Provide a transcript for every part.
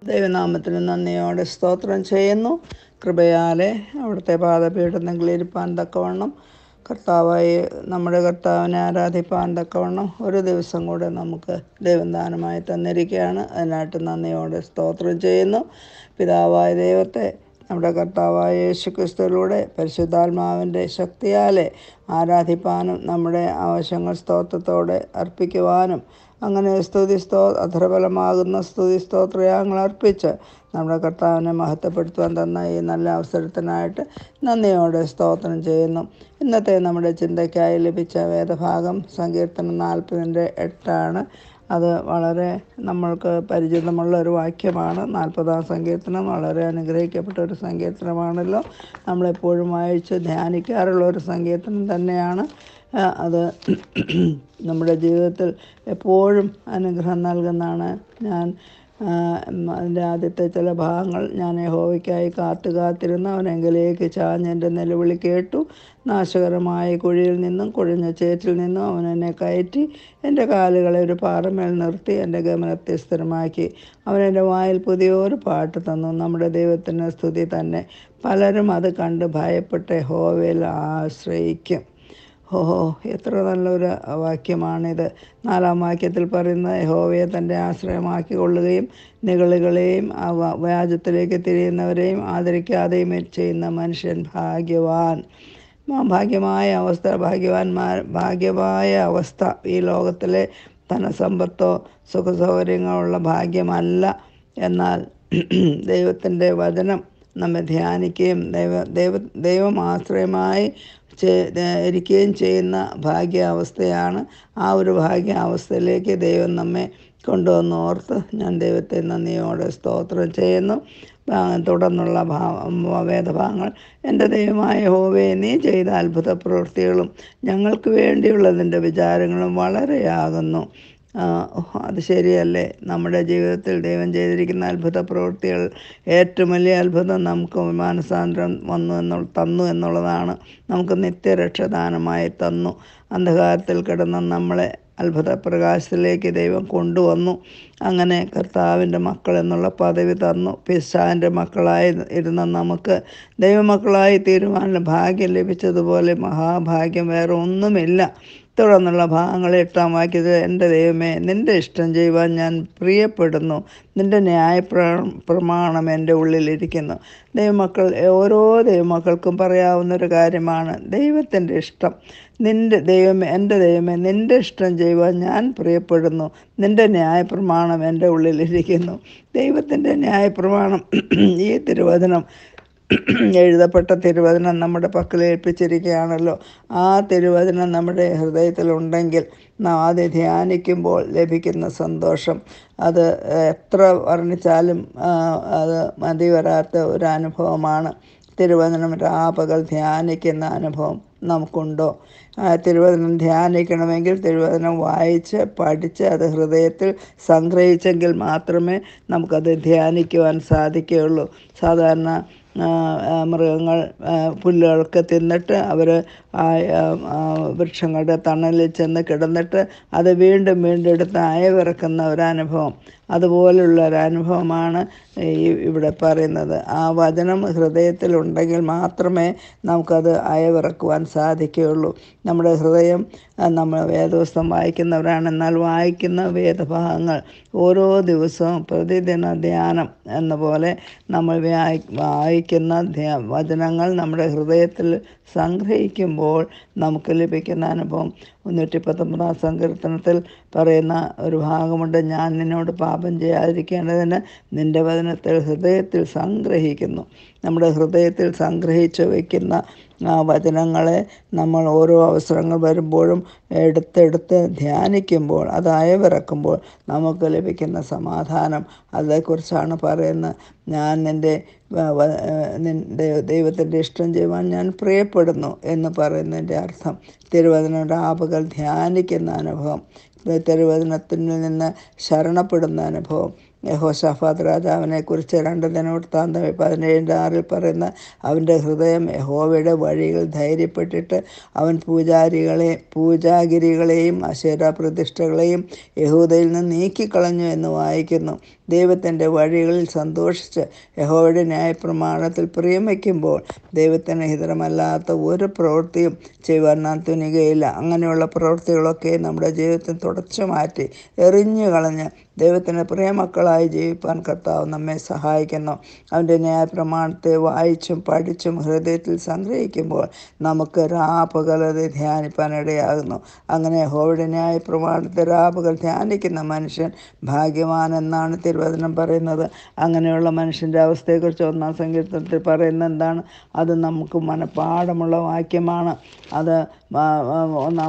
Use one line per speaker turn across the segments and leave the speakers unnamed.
ദൈവനാമത്തിന് നന്ദിയോടെ സ്തോത്രം ചെയ്യുന്നു കൃപയാലെ അവിടുത്തെ പാദപീഠത്തിൽ ഇരിപ്പാൻ തക്കവണ്ണം കർത്താവായി നമ്മുടെ കർത്താവിനെ ആരാധിപ്പാൻ തക്കവണ്ണം ഒരു ദിവസം കൂടെ നമുക്ക് ദൈവദാനമായി തന്നിരിക്കുകയാണ് അതിനായിട്ട് നന്ദിയോടെ സ്തോത്രം ചെയ്യുന്നു പിതാവായ ദൈവത്തെ നമ്മുടെ കർത്താവായ യേശു ക്രിസ്തുവിലൂടെ പരിശുദ്ധാത്മാവിൻ്റെ ശക്തിയാലെ ആരാധിപ്പാനും നമ്മുടെ ആവശ്യങ്ങൾ സ്തോത്രത്തോടെ അർപ്പിക്കുവാനും അങ്ങനെ സ്തുതി സ്തോ അധരബലമാകുന്ന സ്തുതി സ്തോത്രയാങ്ങൾ അർപ്പിച്ച് നമ്മുടെ കർത്താവിനെ മഹത്വപ്പെടുത്തുവാൻ തന്ന ഈ നല്ല അവസരത്തിനായിട്ട് നന്ദിയോടെ സ്തോത്രം ചെയ്യുന്നു ഇന്നത്തെ നമ്മുടെ ചിന്തയ്ക്കായി ലഭിച്ച വേദഭാഗം സങ്കീർത്തനം നാൽപ്പതിൻ്റെ എട്ടാണ് അത് വളരെ നമ്മൾക്ക് പരിചിതമുള്ള ഒരു വാക്യമാണ് നാൽപ്പതാം സങ്കീർത്തനം വളരെ അനുഗ്രഹിക്കപ്പെട്ട ഒരു സങ്കീർത്തനമാണല്ലോ നമ്മളെപ്പോഴും വായിച്ച് ധ്യാനിക്കാറുള്ള ഒരു സങ്കീർത്തനം തന്നെയാണ് ആ, അത് നമ്മുടെ ജീവിതത്തിൽ എപ്പോഴും അനുഗ്രഹം നൽകുന്നതാണ് ഞാൻ ആ, ഉം, അതിൻ്റെ ആദ്യത്തെ ചില ഭാഗങ്ങൾ ഞാൻ യഹോവയ്ക്കായി കാത്തു കാത്തിരുന്ന് അവനെങ്കിലേക്ക് ചാഞ്ഞ് എൻ്റെ നിലവിളി കേട്ടു നാശകരമായ കുഴിയിൽ നിന്നും കുഴിഞ്ഞ ചേറ്റിൽ നിന്നും അവൻ എന്നെ കയറ്റി എൻ്റെ കാലുകളെ ഒരു പാറമേൽ നിർത്തി എൻ്റെ ഗമനത്തെ സ്ഥിരമാക്കി അവൻ എൻ്റെ വായിൽ പുതിയൊരു പാട്ട് തന്നു നമ്മുടെ ദൈവത്തിൻ്റെ സ്തുതി തന്നെ പലരും അത് കണ്ട് ഭയപ്പെട്ട് ഹോവയിൽ ആശ്രയിക്കും ഹോ എത്ര നല്ലൊരു വാക്യമാണിത് നാലാം വാക്യത്തിൽ പറയുന്ന യഹോവയെ തൻ്റെ ആശ്രയമാക്കി കൊള്ളുകയും നിഗളികളെയും ആ വ- വ്യാജത്തിലേക്ക് തിരിയുന്നവരെയും ആദരിക്കാതെയും ചെയ്യുന്ന മനുഷ്യൻ ഭാഗ്യവാൻ ആ ഭാഗ്യമായ അവസ്ഥ ഭാഗ്യവാന്മാർ ഭാഗ്യമായ അവസ്ഥ ഈ ലോകത്തിലെ ധനസമ്പത്തോ സുഖസൗകര്യങ്ങളുള്ള ഭാഗ്യമല്ല എന്നാൽ ദൈവത്തിൻ്റെ വചനം നമ്മെ ധ്യാനിക്കുകയും ദൈവ ദൈവ ദൈവം ആശ്രയമായി ചെ- ഏഹ് ഇരിക്കുകയും ചെയ്യുന്ന ഭാഗ്യാവസ്ഥയാണ് ആ ഒരു ഭാഗ്യാവസ്ഥയിലേക്ക് ദൈവം നമ്മെ കൊണ്ടുവന്ന് ഓർത്ത് ഞാൻ ദൈവത്തെ നന്ദിയോടെ സ്തോത്രം ചെയ്യുന്നു ആ, തുടർന്നുള്ള ഭാ വേദഭാഗങ്ങൾ എൻ്റെ ദൈവമായ ഹോവേ നീ ചെയ്ത അത്ഭുത പ്രവൃത്തികളും ഞങ്ങൾക്ക് വേണ്ടിയുള്ളതിൻ്റെ വിചാരങ്ങളും വളരെയാകുന്നു ആ, അത് ശരിയല്ലേ നമ്മുടെ ജീവിതത്തിൽ ദൈവം ചെയ്തിരിക്കുന്ന അത്ഭുത പ്രവൃത്തികൾ ഏറ്റവും വലിയ അത്ഭുതം നമുക്ക് മാനസാന്തരം വന്നു എന്നുള്ള തന്നു എന്നുള്ളതാണ് നമുക്ക് നിത്യരക്ഷദാനമായി തന്നു അന്ധകാരത്തിൽ കിടന്ന നമ്മളെ അത്ഭുത പ്രകാശത്തിലേക്ക് ദൈവം കൊണ്ടുവന്നു അങ്ങനെ കർത്താവിൻ്റെ മക്കൾ എന്നുള്ള പദവി തന്നു പിശാൻ്റെ മക്കളായി ഇരുന്ന നമുക്ക് ദൈവമക്കളായി തീരുമാനം ഭാഗ്യം ലഭിച്ചതുപോലെ മഹാഭാഗ്യം വേറെ ഒന്നുമില്ല തുടർന്നുള്ള ഭാഗങ്ങൾ എട്ടാം വാക്യത്തിൽ എൻ്റെ ദൈവമേ നിൻ്റെ ഇഷ്ടം ചെയ്യുവാൻ ഞാൻ പ്രിയപ്പെടുന്നു നിൻ്റെ ന്യായ പ്ര- പ്രമാണം എൻ്റെ ഉള്ളിലിരിക്കുന്നു ദൈവമക്കൾ ഓരോ ദൈവമക്കൾക്കും പറയാവുന്ന ഒരു കാര്യമാണ് ദൈവത്തിൻ്റെ ഇഷ്ടം നിൻ്റെ ദൈവമേ എൻ്റെ ദൈവമേ നിൻ്റെ ഇഷ്ടം ചെയ്യുവാൻ ഞാൻ പ്രിയപ്പെടുന്നു നിൻ്റെ ന്യായപ്രമാണം എൻ്റെ ഉള്ളിലിരിക്കുന്നു ദൈവത്തിൻ്റെ ന്യായപ്രമാണം ഈ തിരുവചനം എഴുതപ്പെട്ട തിരുവചനം നമ്മുടെ പക്കൽ ഏൽപ്പിച്ചിരിക്കുകയാണല്ലോ ആ തിരുവചനം നമ്മുടെ ഹൃദയത്തിലുണ്ടെങ്കിൽ നാം അത് ധ്യാനിക്കുമ്പോൾ ലഭിക്കുന്ന സന്തോഷം അത് എത്ര വർണ്ണിച്ചാലും ആ, അത് മതി വരാത്ത ഒരു അനുഭവമാണ് തിരുവചനം രാപകൽ ധ്യാനിക്കുന്ന അനുഭവം നമുക്കുണ്ടോ ആ തിരുവചനം ധ്യാനിക്കണമെങ്കിൽ തിരുവചനം വായിച്ച് പഠിച്ച് അത് ഹൃദയത്തിൽ സംഗ്രഹിച്ചെങ്കിൽ മാത്രമേ നമുക്കത് ധ്യാനിക്കുവാൻ സാധിക്കുകയുള്ളൂ സാധാരണ ആ, ആ, മൃഗങ്ങൾ ആ, പുല്ലുകളൊക്കെ തിന്നിട്ട് അവർ വൃക്ഷങ്ങളുടെ തണലിൽ ചെന്ന് കിടന്നിട്ട് അത് വീണ്ടും വീണ്ടും എടുത്ത് അയവിറക്കുന്ന ഒരനുഭവം അതുപോലുള്ള ഒരു അനുഭവമാണ് ഈ ഇവിടെ പറയുന്നത് ആ വചനം ഹൃദയത്തിലുണ്ടെങ്കിൽ മാത്രമേ നമുക്കത് അയവിറക്കുവാൻ സാധിക്കുകയുള്ളൂ നമ്മുടെ ഹൃദയം ആ, നമ്മൾ വേദപുസ്തകം വായിക്കുന്നവരാണ് എന്നാൽ വായിക്കുന്ന വേദഭാഗങ്ങൾ ഓരോ ദിവസവും പ്രതിദിന ധ്യാനം എന്ന പോലെ നമ്മൾ വായി വായിക്കുന്ന ധ്യാ- വചനങ്ങൾ നമ്മുടെ ഹൃദയത്തിൽ സംഗ്രഹിക്കുമ്പോൾ നമുക്ക് ലഭിക്കുന്ന അനുഭവം മുന്നൂറ്റി പത്തൊമ്പതാം സങ്കീർത്തനത്തിൽ പറയുന്ന ഒരു ഭാഗമുണ്ട് ഞാൻ നിന്നോട് പാപം ചെയ്യാതിരിക്കേണ്ടതിന് നിൻ്റെ വചനത്തിൽ ഹൃദയത്തിൽ സംഗ്രഹിക്കുന്നു നമ്മുടെ ഹൃദയത്തിൽ സംഗ്രഹിച്ച് വയ്ക്കുന്ന ആ വചനങ്ങളെ നമ്മൾ ഓരോ അവസരങ്ങൾ വരുമ്പോഴും എടുത്തെടുത്ത് ധ്യാനിക്കുമ്പോൾ അത് അയവിറക്കുമ്പോൾ നമുക്ക് ലഭിക്കുന്ന സമാധാനം അതേക്കുറിച്ചാണ് പറയുന്നത് ഞാൻ നിൻ്റെ വ- വ- നിൻ്റെ ദൈവത്തിൻ്റെ ഇഷ്ടം ചെയ്യുവാൻ ഞാൻ പ്രിയപ്പെടുന്നു എന്ന് പറയുന്നതിൻ്റെ അർത്ഥം തിരുവചനം രാപകൽ ധ്യാനിക്കുന്ന അനുഭവം തിരുവചനത്തിൽ നിന്ന് ശരണപ്പെടുന്ന അനുഭവം യഹോഷാഫാദ് രാജാവിനെ കുറിച്ച് രണ്ട് ദിനവൃത്താന്തം പതിനേഴിൻ്റെ ആറിൽ പറയുന്ന അവൻ്റെ ഹൃദയം യഹോവയുടെ വഴികൾ ധൈര്യപ്പെട്ടിട്ട് അവൻ പൂജാരികളെ പൂജാഗിരികളെയും അശേര പ്രതിഷ്ഠകളെയും യഹൂദയിൽ നിന്ന് നീക്കിക്കളഞ്ഞു എന്ന് വായിക്കുന്നു ദൈവത്തിൻ്റെ വഴികളിൽ സന്തോഷിച്ച് യഹോവയുടെ ന്യായപ്രമാണത്തിൽ പ്രിയം വയ്ക്കുമ്പോൾ ദൈവത്തിന് ഹിതമല്ലാത്ത ഒരു പ്രവൃത്തിയും ചെയ്യുവാൻ നാം തുനികയില്ല അങ്ങനെയുള്ള പ്രവൃത്തികളൊക്കെ നമ്മുടെ ജീവിതത്തിൽ തുടച്ചു മാറ്റി എറിഞ്ഞു കളഞ്ഞ് ദൈവത്തിന് പ്രിയമക്കളായി ജീവിപ്പാൻ കർത്താവ് നമ്മെ സഹായിക്കുന്നു അവൻ്റെ ന്യായപ്രമാണത്തെ വായിച്ചും പഠിച്ചും ഹൃദയത്തിൽ സംഗ്രഹിക്കുമ്പോൾ നമുക്ക് രാപകലത് ധ്യാനിപ്പാൻ ഇടയാകുന്നു അങ്ങനെ ഹോയുടെ ന്യായപ്രമാണത്തെ രാപകൽ ധ്യാനിക്കുന്ന മനുഷ്യൻ ഭാഗ്യവാൻ എന്നാണ് തിരുവചനം പറയുന്നത് അങ്ങനെയുള്ള മനുഷ്യൻ്റെ അവസ്ഥയെക്കുറിച്ച് ഒന്നാം സങ്കീർത്തനത്തിൽ പറയുന്നത് എന്താണ് അത് നമുക്ക് മനഃപ്പാടമുള്ള വാക്യമാണ് അത് ഒന്നാം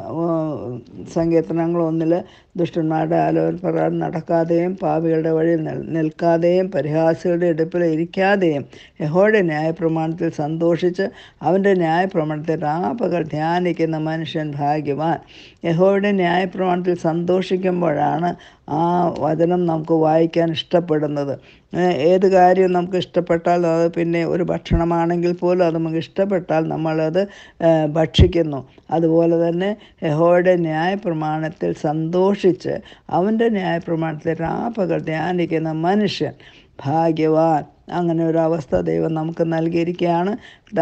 സങ്കീർത്തനങ്ങൾ ഒന്നിൽ ദുഷ്ടന്മാരുടെ ആലോചന പ്രകാരം നടക്കാതെയും പാപികളുടെ വഴിയിൽ നിൽക്കാതെയും പരിഹാസികളുടെ ഇടുപ്പിൽ ഇരിക്കാതെയും യഹോയുടെ ന്യായപ്രമാണത്തിൽ സന്തോഷിച്ച് അവൻ്റെ ന്യായപ്രമാണത്തെ രാപകൾ ധ്യാനിക്കുന്ന മനുഷ്യൻ ഭാഗ്യവാൻ യഹോയുടെ ന്യായപ്രമാണത്തിൽ സന്തോഷിക്കുമ്പോഴാണ് ആ വചനം നമുക്ക് വായിക്കാൻ ഇഷ്ടപ്പെടുന്നത് ഏത് കാര്യവും നമുക്ക് ഇഷ്ടപ്പെട്ടാൽ അത് പിന്നെ ഒരു ഭക്ഷണമാണെങ്കിൽ പോലും അത് നമുക്ക് ഇഷ്ടപ്പെട്ടാൽ നമ്മളത് ഭക്ഷിക്കുന്നു അതുപോലെ തന്നെ യഹോയുടെ ന്യായപ്രമാണത്തിൽ സന്തോഷിച്ച് അവൻ്റെ ന്യായപ്രമാണത്തിൽ രാപകൾ ധ്യാനിക്കുന്ന മനുഷ്യൻ ഭാഗ്യവാൻ അങ്ങനെ ഒരു അവസ്ഥ ദൈവം നമുക്ക് നൽകിയിരിക്കുകയാണ്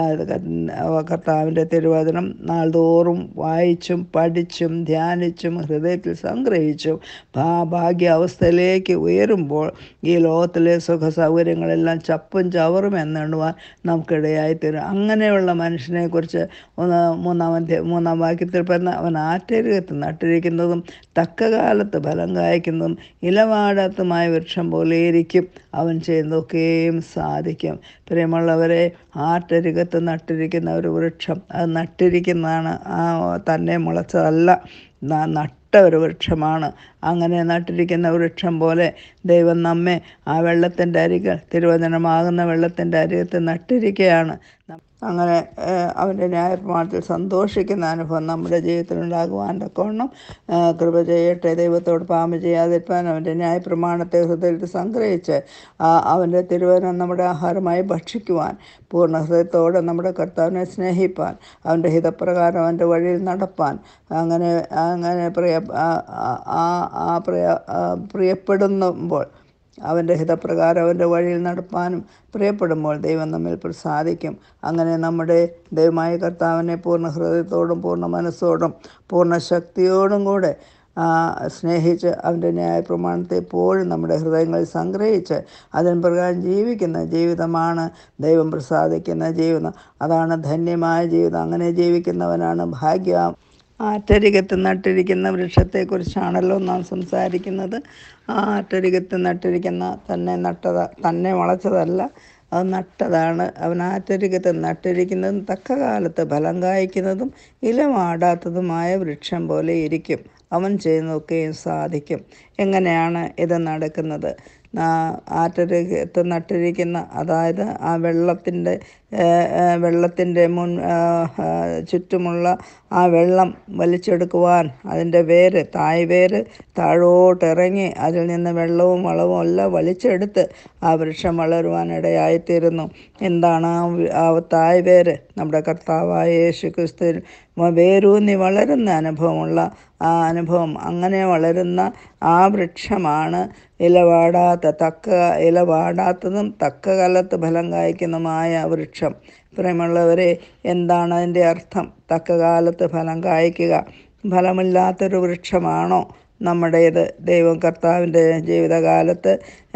കർത്താവിൻ്റെ തിരുവചനം നാൾതോറും വായിച്ചും പഠിച്ചും ധ്യാനിച്ചും ഹൃദയത്തിൽ സംഗ്രഹിച്ചും ആ ഭാഗ്യ അവസ്ഥയിലേക്ക് ഉയരുമ്പോൾ ഈ ലോകത്തിലെ സുഖ സൗകര്യങ്ങളെല്ലാം ചപ്പും ചവറും എന്നെണ്ണുവാൻ നമുക്കിടയായിത്തീരും അങ്ങനെയുള്ള മനുഷ്യനെക്കുറിച്ച് ഒന്ന് മൂന്നാമത്തെ മൂന്നാം വാക്യത്തിൽ പറഞ്ഞ അവൻ ആറ്റരികത്ത് നട്ടിരിക്കുന്നതും തക്ക കാലത്ത് ഫലം കായ്ക്കുന്നതും ഇലവാടാത്തമായ വൃക്ഷം പോലെയിരിക്കും അവൻ ചെയ്യുന്നതൊക്കെയും സാധിക്കും പ്രിയമുള്ളവരെ ആറ്റരികത്ത് നട്ടിരിക്കുന്ന ഒരു വൃക്ഷം അത് നട്ടിരിക്കുന്നതാണ് ആ തന്നെ മുളച്ചതല്ല നട്ട ഒരു വൃക്ഷമാണ് അങ്ങനെ നട്ടിരിക്കുന്ന വൃക്ഷം പോലെ ദൈവം നമ്മെ ആ വെള്ളത്തിൻ്റെ അരികൾ തിരുവചനമാകുന്ന വെള്ളത്തിൻ്റെ അരികത്ത് നട്ടിരിക്കുകയാണ് അങ്ങനെ അവൻ്റെ ന്യായപ്രമാണത്തിൽ സന്തോഷിക്കുന്ന അനുഭവം നമ്മുടെ ജീവിതത്തിൽ ഉണ്ടാകുവാൻ തക്കവണ്ണം കൃപ ചെയ്യട്ടെ ദൈവത്തോട് പാമ്പ് ചെയ്യാതിരിക്കാൻ അവൻ്റെ ന്യായപ്രമാണത്തെ ഹൃദയത്തിൽ സംഗ്രഹിച്ച് അവൻ്റെ തിരുവചനം നമ്മുടെ ആഹാരമായി ഭക്ഷിക്കുവാൻ പൂർണ്ണ ഹൃദയത്തോടെ നമ്മുടെ കർത്താവിനെ സ്നേഹിപ്പാൻ അവൻ്റെ ഹിതപ്രകാരം അവൻ്റെ വഴിയിൽ നടപ്പാൻ അങ്ങനെ അങ്ങനെ പ്രിയ ആ ആ പ്രിയ പ്രിയപ്പെടുമ്പോൾ അവൻ്റെ ഹിതപ്രകാരം അവൻ്റെ വഴിയിൽ നടപ്പാനും പ്രിയപ്പെടുമ്പോൾ ദൈവം നമ്മിൽ പ്രസാദിക്കും അങ്ങനെ നമ്മുടെ ദൈവമായ കർത്താവിനെ പൂർണ്ണ ഹൃദയത്തോടും പൂർണ്ണ മനസ്സോടും പൂർണ്ണ ശക്തിയോടും കൂടെ സ്നേഹിച്ച് അവൻ്റെ ന്യായപ്രമാണത്തെ എപ്പോഴും നമ്മുടെ ഹൃദയങ്ങളിൽ സംഗ്രഹിച്ച് അതിന് പ്രകാരം ജീവിക്കുന്ന ജീവിതമാണ് ദൈവം പ്രസാദിക്കുന്ന ജീവിതം അതാണ് ധന്യമായ ജീവിതം അങ്ങനെ ജീവിക്കുന്നവനാണ് ഭാഗ്യ ആറ്റരികത്ത് നട്ടിരിക്കുന്ന വൃക്ഷത്തെക്കുറിച്ചാണല്ലോ നാം സംസാരിക്കുന്നത് ആ ആറ്റരികത്ത് നട്ടിരിക്കുന്ന തന്നെ നട്ടത തന്നെ മുളച്ചതല്ല അത് നട്ടതാണ് അവൻ ആറ്റരികത്ത് നട്ടിരിക്കുന്നതും തക്ക കാലത്ത് ഫലം കായ്ക്കുന്നതും ഇലമാടാത്തതുമായ വൃക്ഷം പോലെ ഇരിക്കും അവൻ ചെയ്യുന്നതൊക്കെയും സാധിക്കും എങ്ങനെയാണ് ഇത് നടക്കുന്നത് ആറ്റരികത്ത് നട്ടിരിക്കുന്ന അതായത് ആ വെള്ളത്തിൻ്റെ വെള്ളത്തിൻ്റെ മുൻ ചുറ്റുമുള്ള ആ വെള്ളം വലിച്ചെടുക്കുവാൻ അതിൻ്റെ വേര് തായ് വേര് താഴോട്ടിറങ്ങി അതിൽ നിന്ന് വെള്ളവും വളവും എല്ലാം വലിച്ചെടുത്ത് ആ വൃക്ഷം വളരുവാൻ ഇടയായിത്തീരുന്നു എന്താണ് ആ തായ് വേര് നമ്മുടെ കർത്താവായ യേശു ക്രിസ്തുവിൽ വേരൂന്നി വളരുന്ന അനുഭവമുള്ള ആ അനുഭവം അങ്ങനെ വളരുന്ന ആ വൃക്ഷമാണ് ഇലവാടാത്ത തക്ക ഇലവാടാത്തതും തക്ക കാലത്ത് ഫലം കായ്ക്കുന്നതുമായ വൃക്ഷം പ്രേമുള്ളവരെ എന്താണ് അതിൻ്റെ അർത്ഥം തക്ക കാലത്ത് ഫലം കായ്ക്കുക ഫലമില്ലാത്തൊരു വൃക്ഷമാണോ നമ്മുടേത് ദൈവം കർത്താവിൻ്റെ ജീവിതകാലത്ത്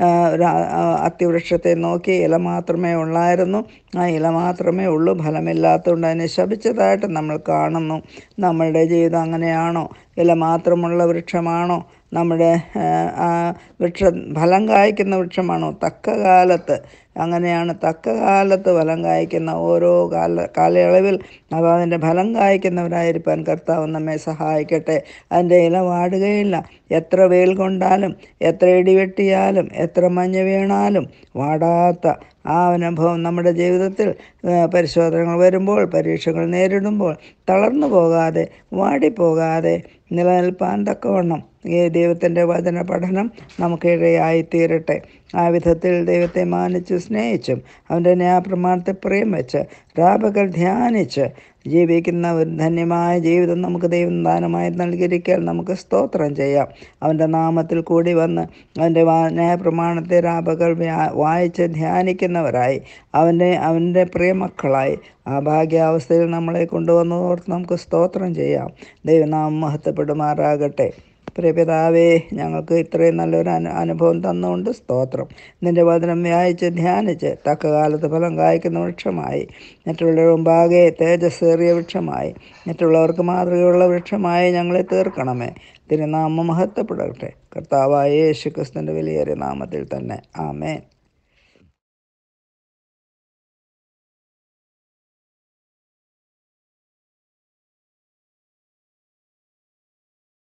അത്തിവൃക്ഷത്തെ നോക്കി ഇല മാത്രമേ ഉള്ളായിരുന്നു ആ ഇല മാത്രമേ ഉള്ളൂ ഫലമില്ലാത്തതുകൊണ്ട് അതിനെ ശപിച്ചതായിട്ട് നമ്മൾ കാണുന്നു നമ്മളുടെ ജീവിതം അങ്ങനെയാണോ ഇല മാത്രമുള്ള വൃക്ഷമാണോ നമ്മുടെ വൃക്ഷ ഫലം കായ്ക്കുന്ന വൃക്ഷമാണോ തക്ക കാലത്ത് അങ്ങനെയാണ് തക്ക കാലത്ത് ഫലം കായ്ക്കുന്ന ഓരോ കാല കാലയളവിൽ അവ അതിൻ്റെ ഫലം കായ്ക്കുന്നവരായിരിക്കാൻ കർത്താവ് നമ്മെ സഹായിക്കട്ടെ അതിൻ്റെ ഇല വാടുകയില്ല എത്ര വെയിൽ കൊണ്ടാലും എത്ര ഇടിവെട്ടിയാലും എത്ര മഞ്ഞ് വീണാലും വാടാത്ത ആ അനുഭവം നമ്മുടെ ജീവിതത്തിൽ പരിശോധനകൾ വരുമ്പോൾ പരീക്ഷകൾ നേരിടുമ്പോൾ തളർന്നു പോകാതെ വാടിപ്പോകാതെ നിലനിൽപ്പാൻ തക്കവണ്ണം ഈ ദൈവത്തിൻ്റെ വചന പഠനം നമുക്ക് ഇടയായിത്തീരട്ടെ ആ വിധത്തിൽ ദൈവത്തെ മാനിച്ച് സ്നേഹിച്ചും അവൻ്റെ ന്യായപ്രമാണത്തെ പ്രിയം വെച്ച് രാപകൽ ധ്യാനിച്ച് ജീവിക്കുന്ന ഒരു ധന്യമായ ജീവിതം നമുക്ക് ദൈവം ദാനമായി നൽകിയിരിക്കാൻ നമുക്ക് സ്തോത്രം ചെയ്യാം അവൻ്റെ നാമത്തിൽ കൂടി വന്ന് അവൻ്റെ വാ ന്യായപ്രമാണത്തെ രാപകൽ വ്യാ- വായിച്ച് ധ്യാനിക്കുന്നവരായി അവൻ്റെ അവൻ്റെ പ്രിയമക്കളായി ആ ഭാഗ്യാവസ്ഥയിൽ നമ്മളെ കൊണ്ടുവന്നതോർത്ത് നമുക്ക് സ്തോത്രം ചെയ്യാം ദൈവനാമം മഹത്വപ്പെടുമാറാകട്ടെ പ്രിയപിതാവേ ഞങ്ങൾക്ക് ഇത്രയും നല്ലൊരു അനു അനുഭവം തന്നുകൊണ്ട് സ്തോത്രം നിന്റെ വചനം വ്യായിച്ച് ധ്യാനിച്ച് തക്ക കാലത്ത് ഫലം കായ്ക്കുന്ന വൃക്ഷമായി മറ്റുള്ളവരുടെ മുമ്പാകെ തേജസ്സേറിയ വൃക്ഷമായി മറ്റുള്ളവർക്ക് മാതൃകയുള്ള വൃക്ഷമായി ഞങ്ങളെ തീർക്കണമേ തിരുനാമം മഹത്വപ്പെടട്ടെ കർത്താവായ യേശു ക്രിസ്തുവിൻ്റെ വിലയേറിയ നാമത്തിൽ തന്നെ ആമേൻ